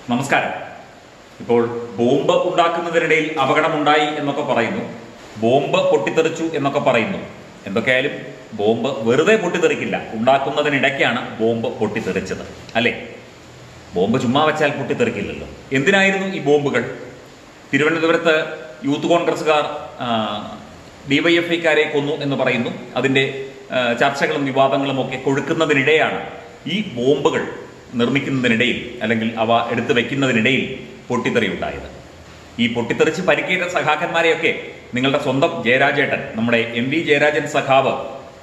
നമസ്കാരം ഇപ്പോൾ ബോംബ് ഉണ്ടാക്കുന്നതിനിടയിൽ അപകടമുണ്ടായി എന്നൊക്കെ പറയുന്നു ബോംബ് പൊട്ടിത്തെറിച്ചു എന്നൊക്കെ പറയുന്നു എന്തൊക്കെയായാലും ബോംബ് വെറുതെ പൊട്ടിത്തെറിക്കില്ല ഉണ്ടാക്കുന്നതിനിടയ്ക്കാണ് ബോംബ് പൊട്ടിത്തെറിച്ചത് അല്ലേ ബോംബ് ചുമ്മാ വെച്ചാൽ പൊട്ടിത്തെറിക്കില്ലല്ലോ എന്തിനായിരുന്നു ഈ ബോംബുകൾ തിരുവനന്തപുരത്ത് യൂത്ത് കോൺഗ്രസ്സുകാർ ഡിവൈഎഫ്ഐക്കാരെ കൊന്നു എന്ന് പറയുന്നു അതിന്റെ ആ, ചർച്ചകളും വിവാദങ്ങളും ഒക്കെ കൊഴുക്കുന്നതിനിടെയാണ് ഈ ബോംബുകൾ നിർമ്മിക്കുന്നതിനിടയിൽ അല്ലെങ്കിൽ അവ എടുത്തു വെക്കുന്നതിനിടയിൽ പൊട്ടിത്തെറി ഉണ്ടായത് ഈ പൊട്ടിത്തെറിച്ച് പരിക്കേറ്റ സഖാക്കന്മാരെയൊക്കെ നിങ്ങളുടെ സ്വന്തം ജയരാജേട്ടൻ നമ്മുടെ എം വി ജയരാജൻ സഖാവ്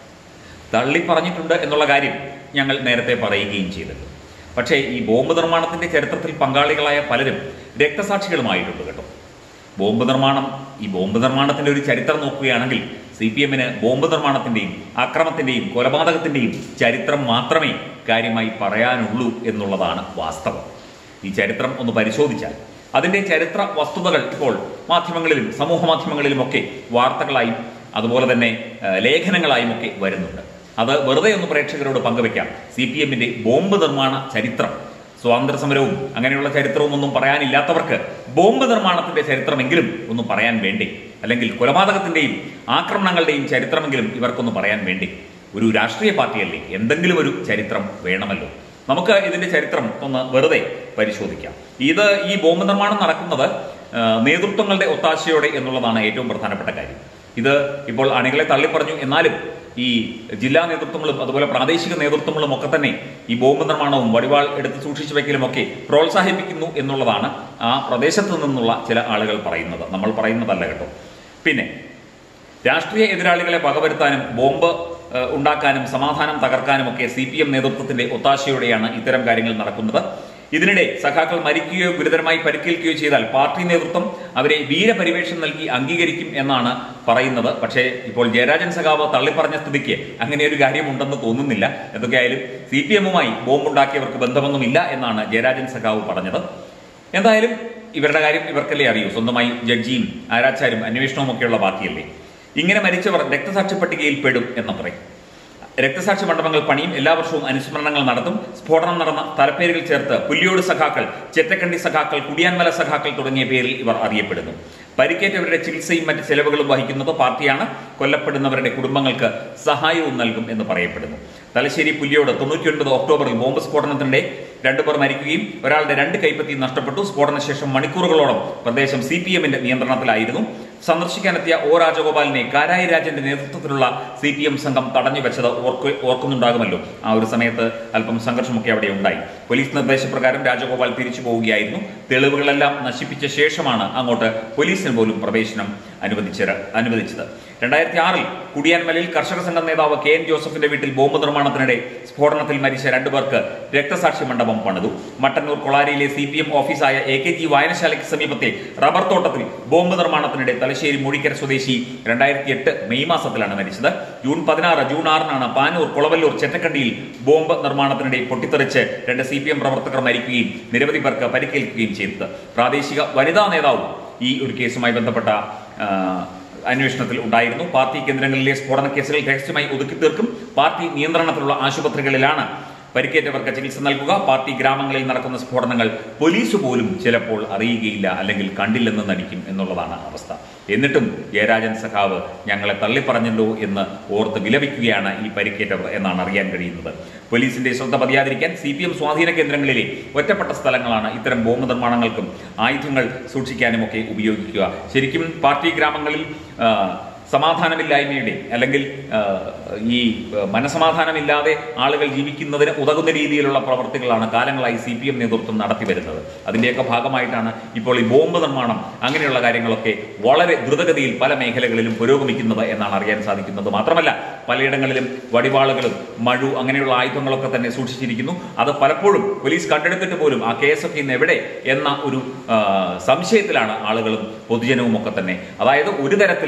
തള്ളി പറഞ്ഞിട്ടുണ്ട് എന്നുള്ള കാര്യം ഞങ്ങൾ നേരത്തെ പറയുകയും ചെയ്തിട്ടുണ്ട് പക്ഷേ ഈ ബോംബ് നിർമ്മാണത്തിന്റെ ചരിത്രത്തിൽ പങ്കാളികളായ പലരും രക്തസാക്ഷികളുമായിട്ടുണ്ട് കേട്ടോ ബോംബ് നിർമ്മാണം ഈ ബോംബ് നിർമ്മാണത്തിന്റെ ഒരു ചരിത്രം നോക്കുകയാണെങ്കിൽ സി പി എമ്മിന് ബോംബ് നിർമ്മാണത്തിന്റെയും അക്രമത്തിന്റെയും കൊലപാതകത്തിന്റെയും ചരിത്രം മാത്രമേ കാര്യമായി പറയാനുള്ളൂ എന്നുള്ളതാണ് വാസ്തവം ഈ ചരിത്രം ഒന്ന് പരിശോധിച്ചാൽ അതിന്റെ ചരിത്ര വസ്തുതകൾ ഇപ്പോൾ മാധ്യമങ്ങളിലും സമൂഹ മാധ്യമങ്ങളിലും ഒക്കെ വാർത്തകളായും അതുപോലെ തന്നെ ആ, ലേഖനങ്ങളായും ഒക്കെ വരുന്നുണ്ട് അത് വെറുതെ ഒന്ന് പ്രേക്ഷകരോട് പങ്കുവെക്കാം സി പി എമ്മിന്റെ ബോംബ് നിർമ്മാണ ചരിത്രം സ്വാതന്ത്ര്യ സമരവും അങ്ങനെയുള്ള ചരിത്രവും ഒന്നും പറയാനില്ലാത്തവർക്ക് ബോംബ് നിർമ്മാണത്തിന്റെ ചരിത്രമെങ്കിലും ഒന്ന് പറയാൻ വേണ്ടി അല്ലെങ്കിൽ കൊലപാതകത്തിന്റെയും ആക്രമണങ്ങളുടെയും ചരിത്രമെങ്കിലും ഇവർക്കൊന്ന് പറയാൻ വേണ്ടി ഒരു രാഷ്ട്രീയ പാർട്ടിയല്ലേ എന്തെങ്കിലും ഒരു ചരിത്രം വേണമല്ലോ നമുക്ക് ഇതിന്റെ ചരിത്രം ഒന്ന് വെറുതെ പരിശോധിക്കാം ഇത് ഈ ബോംബ് നിർമ്മാണം നടക്കുന്നത് ആ, നേതൃത്വങ്ങളുടെ ഒത്താശയോടെ എന്നുള്ളതാണ് ഏറ്റവും പ്രധാനപ്പെട്ട കാര്യം ഇത് ഇപ്പോൾ അണികളെ തള്ളിപ്പറഞ്ഞു എന്നാലും ഈ ജില്ലാ നേതൃത്വങ്ങളും അതുപോലെ പ്രാദേശിക നേതൃത്വങ്ങളും ഒക്കെ തന്നെ ഈ ബോംബ് നിർമ്മാണവും വടിവാൾ എടുത്ത് സൂക്ഷിച്ചു വെക്കലും ഒക്കെ പ്രോത്സാഹിപ്പിക്കുന്നു എന്നുള്ളതാണ് ആ പ്രദേശത്ത് നിന്നുള്ള ചില ആളുകൾ പറയുന്നത് നമ്മൾ പറയുന്നതല്ല കേട്ടോ പിന്നെ രാഷ്ട്രീയ എതിരാളികളെ വകവരുത്താനും ബോംബ് ഏഹ്, ഉണ്ടാക്കാനും സമാധാനം തകർക്കാനും ഒക്കെ സി പി എം നേതൃത്വത്തിന്റെ ഒത്താശയോടെയാണ് ഇത്തരം കാര്യങ്ങൾ നടക്കുന്നത് ഇതിനിടെ സഖാക്കൾ മരിക്കുകയോ ഗുരുതരമായി പരിക്കേൽക്കുകയോ ചെയ്താൽ പാർട്ടി നേതൃത്വം അവരെ വീരപരിവേഷം നൽകി അംഗീകരിക്കും എന്നാണ് പറയുന്നത് പക്ഷേ ഇപ്പോൾ ജയരാജൻ സഖാവ് തള്ളിപ്പറഞ്ഞ സ്ഥിതിക്ക് അങ്ങനെ ഒരു കാര്യമുണ്ടെന്ന് തോന്നുന്നില്ല എന്തൊക്കെയായാലും സി പി എമ്മുമായി ബോംബുണ്ടാക്കിയവർക്ക് ബന്ധമൊന്നുമില്ല എന്നാണ് ജയരാജൻ സഖാവ് പറഞ്ഞത് എന്തായാലും ഇവരുടെ കാര്യം ഇവർക്കല്ലേ അറിയൂ സ്വന്തമായി ജഡ്ജിയും ആരാച്ചാരും അന്വേഷണവും ഒക്കെയുള്ള പാർട്ടിയല്ലേ ഇങ്ങനെ മരിച്ചവർ രക്തസാക്ഷി പട്ടികയിൽ പെടും എന്ന് പറയും രക്തസാക്ഷി മണ്ഡപങ്ങൾ പണിയും എല്ലാ വർഷവും അനുസ്മരണങ്ങൾ നടത്തും സ്ഫോടനം നടന്ന തലപ്പേരുകൾ ചേർത്ത് പുല്ലിയോട് സഖാക്കൾ ചെറ്റക്കണ്ടി സഖാക്കൾ കുടിയാൻമല സഖാക്കൾ തുടങ്ങിയ പേരിൽ ഇവർ അറിയപ്പെടുന്നു പരിക്കേറ്റവരുടെ ചികിത്സയും മറ്റ് ചെലവുകളും വഹിക്കുന്നത് പാർട്ടിയാണ് കൊല്ലപ്പെടുന്നവരുടെ കുടുംബങ്ങൾക്ക് സഹായവും നൽകും എന്ന് പറയപ്പെടുന്നു തലശ്ശേരി പുല്ലിയോട് തൊണ്ണൂറ്റിയൊൻപത് ഒക്ടോബറിൽ ബോംബ് സ്ഫോടനത്തിനിടെ രണ്ടുപേർ മരിക്കുകയും ഒരാളുടെ രണ്ട് കൈപ്പത്തിയും നഷ്ടപ്പെട്ടു സ്ഫോടനശേഷം മണിക്കൂറുകളോളം പ്രദേശം സി പി എമ്മിന്റെ നിയന്ത്രണത്തിലായിരുന്നു സന്ദർശിക്കാനെത്തിയ ഒ രാജഗോപാലിനെ കാരായി രാജന്റെ നേതൃത്വത്തിലുള്ള സി പി എം സംഘം തടഞ്ഞു വെച്ചത് ഓർക്ക് ഓർക്കുന്നുണ്ടാകുമല്ലോ ആ ഒരു സമയത്ത് അല്പം സംഘർഷമൊക്കെ അവിടെ ഉണ്ടായി പോലീസ് നിർദ്ദേശപ്രകാരം രാജഗോപാൽ തിരിച്ചു പോവുകയായിരുന്നു തെളിവുകളെല്ലാം നശിപ്പിച്ച ശേഷമാണ് അങ്ങോട്ട് പോലീസിന് പോലും പ്രവേശനം അനുവദിച്ചത് അനുവദിച്ചത് രണ്ടായിരത്തി ആറിൽ കുടിയാൻമലയിൽ കർഷക സംഘം നേതാവ് കെ എൻ ജോസഫിന്റെ വീട്ടിൽ ബോംബ് നിർമ്മാണത്തിനിടെ സ്ഫോടനത്തിൽ മരിച്ച രണ്ടുപേർക്ക് രക്തസാക്ഷി മണ്ഡപം പണിതു മട്ടന്നൂർ കൊളാരിയിലെ സി പി എം ഓഫീസായ എ കെ ജി വായനശാലയ്ക്ക് സമീപത്തെ റബ്ബർ തോട്ടത്തിൽ ബോംബ് നിർമ്മാണത്തിനിടെ തലശ്ശേരി മൂഴിക്കര സ്വദേശി രണ്ടായിരത്തി എട്ട് മെയ് മാസത്തിലാണ് മരിച്ചത് ജൂൺ പതിനാറ് ജൂൺ ആറിനാണ് പാനൂർ കുളവല്ലൂർ ചെറ്റക്കണ്ടിയിൽ ബോംബ് നിർമ്മാണത്തിനിടെ പൊട്ടിത്തെറിച്ച് രണ്ട് സി പി എം പ്രവർത്തകർ മരിക്കുകയും നിരവധി പേർക്ക് പരിക്കേൽക്കുകയും ചെയ്തത് പ്രാദേശിക വനിതാ നേതാവും ഈ ഒരു കേസുമായി ബന്ധപ്പെട്ട ആ, അന്വേഷണത്തിൽ ഉണ്ടായിരുന്നു പാർട്ടി കേന്ദ്രങ്ങളിലെ സ്ഫോടന കേസുകൾ രഹസ്യമായി ഒതുക്കി തീർക്കും പാർട്ടി നിയന്ത്രണത്തിലുള്ള ആശുപത്രികളിലാണ് പരിക്കേറ്റവർക്ക് ചികിത്സ നൽകുക പാർട്ടി ഗ്രാമങ്ങളിൽ നടക്കുന്ന സ്ഫോടനങ്ങൾ പോലീസ് പോലും ചിലപ്പോൾ അറിയുകയില്ല അല്ലെങ്കിൽ കണ്ടില്ലെന്ന് നടിക്കും എന്നുള്ളതാണ് അവസ്ഥ എന്നിട്ടും ജയരാജൻ സഖാവ് ഞങ്ങളെ തള്ളിപ്പറഞ്ഞല്ലോ എന്ന് ഓർത്ത് വിലപിക്കുകയാണ് ഈ പരിക്കേറ്റവർ എന്നാണ് അറിയാൻ കഴിയുന്നത് പോലീസിന്റെ ശ്രദ്ധ പതിയാതിരിക്കാൻ സി പി എം സ്വാധീന കേന്ദ്രങ്ങളിലെ ഒറ്റപ്പെട്ട സ്ഥലങ്ങളാണ് ഇത്തരം ബോംബ് നിർമ്മാണങ്ങൾക്കും ആയുധങ്ങൾ സൂക്ഷിക്കാനുമൊക്കെ ഉപയോഗിക്കുക ശരിക്കും പാർട്ടി ഗ്രാമങ്ങളിൽ ആ, സമാധാനമില്ലായ്മയുടെ അല്ലെങ്കിൽ ആ, ഈ ആ, മനസമാധാനമില്ലാതെ ആളുകൾ ജീവിക്കുന്നതിന് ഉതകുന്ന രീതിയിലുള്ള പ്രവർത്തികളാണ് കാലങ്ങളായി സി പി എം നേതൃത്വം നടത്തി വരുന്നത് അതിന്റെയൊക്കെ ഭാഗമായിട്ടാണ് ഇപ്പോൾ ഈ ബോംബ് നിർമ്മാണം അങ്ങനെയുള്ള കാര്യങ്ങളൊക്കെ വളരെ ദ്രുതഗതിയിൽ പല മേഖലകളിലും പുരോഗമിക്കുന്നത് എന്നാണ് അറിയാൻ സാധിക്കുന്നത് മാത്രമല്ല പലയിടങ്ങളിലും വടിവാളുകളും മഴു അങ്ങനെയുള്ള ആയുധങ്ങളൊക്കെ തന്നെ സൂക്ഷിച്ചിരിക്കുന്നു അത് പലപ്പോഴും പോലീസ് കണ്ടെടുത്തിട്ട് പോലും ആ കേസൊക്കെ ഇന്ന് എവിടെ എന്ന ഒരു ആ, സംശയത്തിലാണ് ആളുകളും പൊതുജനവും ഒക്കെ തന്നെ അതായത് ഒരു തരത്തിലും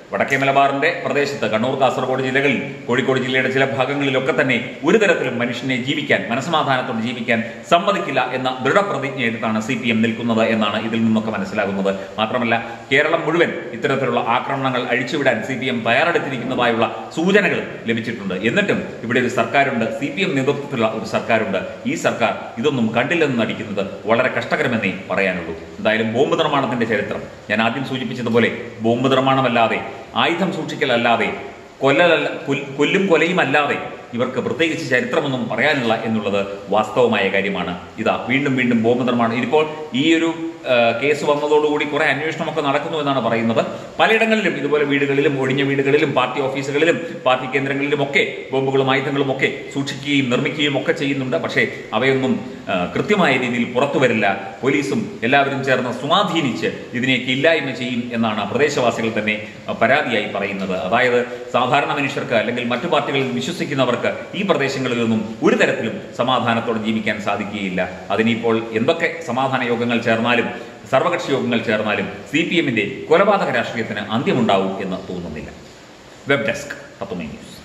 വടക്കേ മലബാറിന്റെ പ്രദേശത്ത് കണ്ണൂർ കാസർഗോഡ് ജില്ലകളിൽ കോഴിക്കോട് ജില്ലയുടെ ചില ഭാഗങ്ങളിലൊക്കെ തന്നെ ഒരു തരത്തിലും മനുഷ്യനെ ജീവിക്കാൻ മനസമാധാനത്തോടെ ജീവിക്കാൻ സമ്മതിക്കില്ല എന്ന ദൃഢപ്രതിജ്ഞ എടുത്താണ് സി പി എം നിൽക്കുന്നത് എന്നാണ് ഇതിൽ നിന്നൊക്കെ മനസ്സിലാകുന്നത് മാത്രമല്ല കേരളം മുഴുവൻ ഇത്തരത്തിലുള്ള ആക്രമണങ്ങൾ അഴിച്ചുവിടാൻ സി പി എം തയ്യാറെടുത്തിരിക്കുന്നതായുള്ള സൂചനകൾ ലഭിച്ചിട്ടുണ്ട് എന്നിട്ടും ഇവിടെ ഒരു സർക്കാരുണ്ട് സി പി എം നേതൃത്വത്തിലുള്ള ഒരു സർക്കാരുണ്ട് ഈ സർക്കാർ ഇതൊന്നും കണ്ടില്ലെന്ന് നടിക്കുന്നത് വളരെ കഷ്ടകരമെന്നേ പറയാനുള്ളൂ എന്തായാലും ബോംബ് നിർമ്മാണത്തിന്റെ ചരിത്രം ഞാൻ ആദ്യം സൂചിപ്പിച്ചതുപോലെ ബോംബ് നിർമ്മാണമല്ലാതെ ആയുധം സൂക്ഷിക്കലല്ലാതെ കൊല്ലലല്ല കൊൽ- കൊല്ലും കൊലയും അല്ലാതെ ഇവർക്ക് പ്രത്യേകിച്ച് ചരിത്രമൊന്നും പറയാനില്ല എന്നുള്ളത് വാസ്തവമായ കാര്യമാണ് ഇതാ വീണ്ടും വീണ്ടും ബോംബ് നിർമ്മാണം ഇതിപ്പോൾ ഈ ഒരു ആ, കേസ് വന്നതോടുകൂടി കുറെ അന്വേഷണമൊക്കെ നടക്കുന്നു എന്നാണ് പറയുന്നത് പലയിടങ്ങളിലും ഇതുപോലെ വീടുകളിലും ഒഴിഞ്ഞ വീടുകളിലും പാർട്ടി ഓഫീസുകളിലും പാർട്ടി കേന്ദ്രങ്ങളിലും ഒക്കെ ബോംബുകളും ആയുധങ്ങളും ഒക്കെ സൂക്ഷിക്കുകയും നിർമ്മിക്കുകയും ഒക്കെ ചെയ്യുന്നുണ്ട് പക്ഷേ അവയൊന്നും ആ, കൃത്യമായ രീതിയിൽ പുറത്തു വരില്ല പോലീസും എല്ലാവരും ചേർന്ന് സ്വാധീനിച്ച് ഇതിനെയൊക്കെ ഇല്ലായ്മ ചെയ്യും എന്നാണ് പ്രദേശവാസികൾ തന്നെ ആ, പരാതിയായി പറയുന്നത് അതായത് സാധാരണ മനുഷ്യർക്ക് അല്ലെങ്കിൽ മറ്റു പാർട്ടികളിൽ വിശ്വസിക്കുന്നവർക്ക് ഈ പ്രദേശങ്ങളിലൊന്നും ഒരു തരത്തിലും സമാധാനത്തോടെ ജീവിക്കാൻ സാധിക്കുകയില്ല അതിനിപ്പോൾ എന്തൊക്കെ സമാധാന യോഗങ്ങൾ ചേർന്നാലും സർവകക്ഷി യോഗങ്ങൾ ചേർന്നാലും സി പി എമ്മിന്റെ കൊലപാതക രാഷ്ട്രീയത്തിന് അന്ത്യമുണ്ടാവും എന്ന് തോന്നുന്നില്ല വെബ് ഡെസ്ക് തത്വമേ ന്യൂസ്